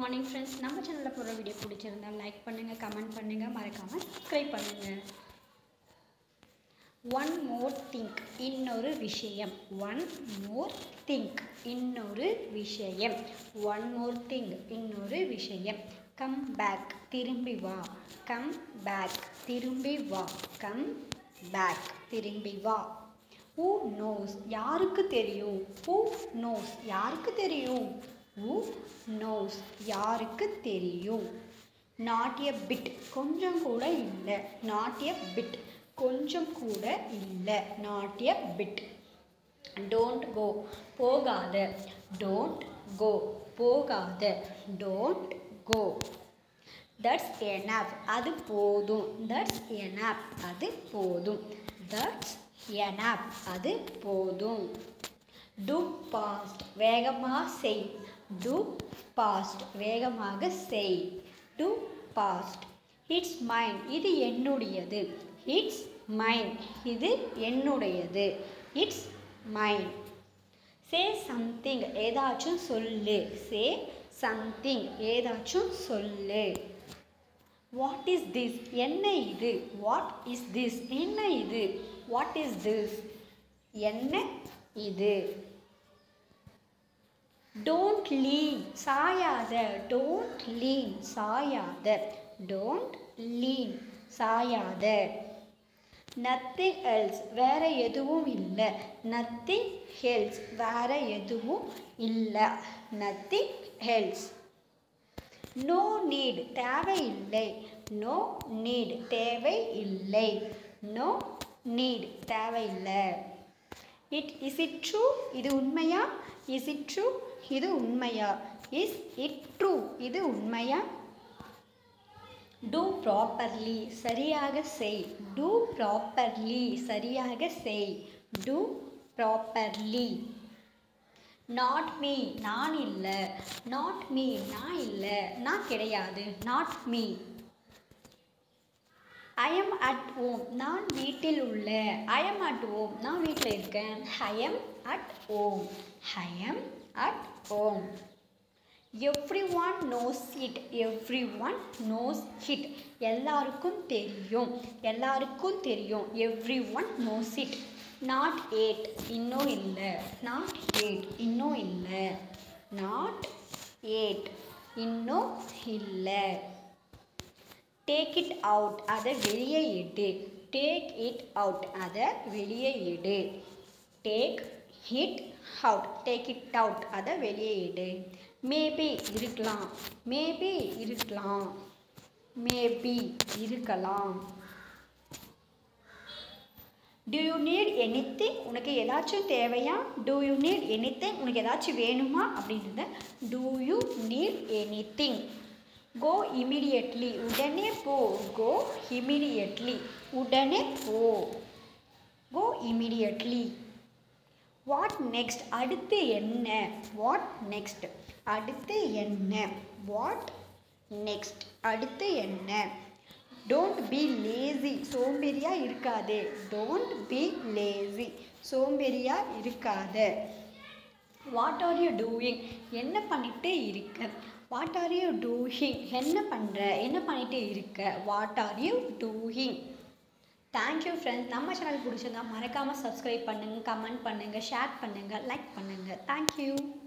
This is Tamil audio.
மார்னிங் ஃப்ரெண்ட்ஸ் நம்ம சேனலில் போகிற வீடியோ பிடிச்சிருந்தா லைக் பண்ணுங்கள் கமெண்ட் பண்ணுங்கள் மறக்காமல் சப்ஸ்கிரைப் பண்ணுங்கள் ஒன் மோர் திங்க் இன்னொரு விஷயம் ஒன் மோர் திங்க் இன்னொரு விஷயம் ஒன் மோர் திங் இன்னொரு விஷயம் கம் பேக் திரும்பி வா கம் பேக் திரும்பி வா கம் பேக் திரும்பி வா ஹூ நோஸ் யாருக்கு தெரியும் ஹூ நோஸ் யாருக்கு தெரியும் ஹூ நோஸ் யாருக்கு தெரியும் நாட் எ பிட் கொஞ்சம் கூட இல்லை நாட் எ பிட் கொஞ்சம் கூட இல்லை not a bit don't go போகாத டோன்ட் கோ போகாத டோன்ட் கோ தட்ஸ் எனப் அது போதும் தட்ஸ் எனப் அது போதும் தட்ஸ் எனப் அது போதும் டு பாஸ்ட் வேகமாக செய் டு பாஸ்ட் வேகமாக செய் டு பாஸ்ட் இட்ஸ் மைண்ட் இது என்னுடையது இட்ஸ் மைண்ட் இது என்னுடையது இட்ஸ் மைண்ட் சே சம்திங் ஏதாச்சும் சொல்லு சே சம்திங் ஏதாச்சும் சொல்லு வாட் இஸ் திஸ் என்ன இது வாட் இஸ் திஸ் என்ன இது வாட் இஸ் திஸ் என்ன இது டோன்ட் லீன் சாயாத டோன்ட் லீன் சாயாத டோன்ட் லீன் சாயாத நத்திங் எல்ஸ் வேற எதுவும் இல்லை நத்திங் ஹெல்ஸ் வேற எதுவும் இல்லை நத்திங் ஹெல்ஸ் நோ நீட் தேவையில்லை நோ நீட் தேவை இல்லை நோ நீட் தேவையில்லை இட் இஸ் இட் ட்ரூ இது உண்மையா இஸ் இட் ட்ரூ இது உண்மையா இஸ் இட் ட்ரூ இது உண்மையா டூ ப்ராப்பர்லி சரியாக செய் டூ ப்ராப்பர்லி சரியாக செய் டூ ப்ராப்பர்லி நாட் மீ நான் இல்லை நாட் மீ நான் இல்லை நான் கிடையாது not me I am at home நான் வீட்டில் உள்ள ஐ எம் அட் ஓம் நான் வீட்டில் இருக்கேன் I am at home I am at home everyone knows it everyone knows it எல்லாருக்கும் தெரியும் எல்லாருக்கும் தெரியும் everyone knows it not yet இன்னும் இல்லை நாட் ஏட் இன்னும் இல்லை நாட் ஏட் இன்னும் இல்லை டேக் இட் அவுட் அதை வெளியே எடு டேக் இட் அவுட் அதை வெளியே எடு take it out take it out அதை வெளியே எடு மேபி இருக்கலாம் மேபி இருக்கலாம் மேபி இருக்கலாம் டு யூ நீட் எனித்திங் உனக்கு ஏதாச்சும் தேவையா டு யூ நீட் எனித்திங் உனக்கு ஏதாச்சும் வேணுமா அப்படின்றத do you need anything go immediately உடனே போ கோ இமிடியட்லி உடனே போ கோ இமிடியட்லி வாட் நெக்ஸ்ட் அடுத்து என்ன வாட் நெக்ஸ்ட் அடுத்து என்ன வாட் நெக்ஸ்ட் அடுத்து என்ன டோன்ட் பி லேசி சோம்பேறியாக இருக்காதே டோன்ட் பி லேசி சோம்பேறியாக இருக்காத வாட் ஆர் யூ டூயிங் என்ன பண்ணிட்டு இருக்க வாட் ஆர் யூ டூயிங் என்ன பண்ணுற என்ன பண்ணிட்டு இருக்க what are you doing thank you friends நம்ம சேனல் பிடிச்சிருந்தா மறக்காமல் சப்ஸ்கிரைப் பண்ணுங்கள் கமெண்ட் பண்ணுங்கள் ஷேர் பண்ணுங்கள் லைக் பண்ணுங்கள் தேங்க்யூ